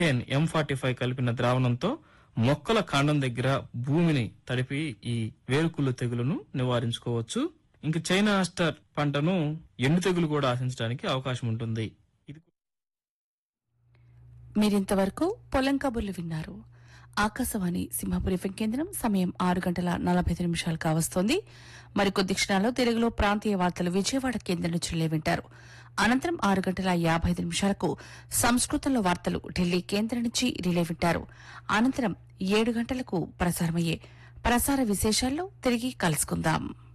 M forty five కలిపిన ద్రావణంతో మొక్కల కాండం దగ్గర భూమిని తడిపి ఈ వేరుకుళ్ళు తెగులును నివారించుకోవచ్చు ఇంక చైనా ఆస్టర్ పంటను ఎండు తెగులు కూడా ఆశించడానికి అవకాశం ఉంటుంది ఇది మీరింతవరకు పొలం కబుర్లు విన్నారు ఆకాశవాణి సింహపురి ఎఫ్ఎం కేంద్రం సమయం ఆరు గంటల నలభై ఐదు నిమిషాలు కావస్తోంది మరికొద్ది క్షణాల్లో తెలుగులో ప్రాంతీయ వార్తలు విజయవాడ కేంద్రం నుంచి రిలే వింటారు అనంతరం ఆరు గంటల యాభై ఐదు నిమిషాలకు సంస్కృతంలో వార్తలు ఢిల్లీ కేంద్రం నుంచి రిలే వింటారు అనంతరం ఏడు గంటలకు ప్రసారమయ్యే ప్రసార విశేషాల్లో తిరిగి కలుసుకుందాం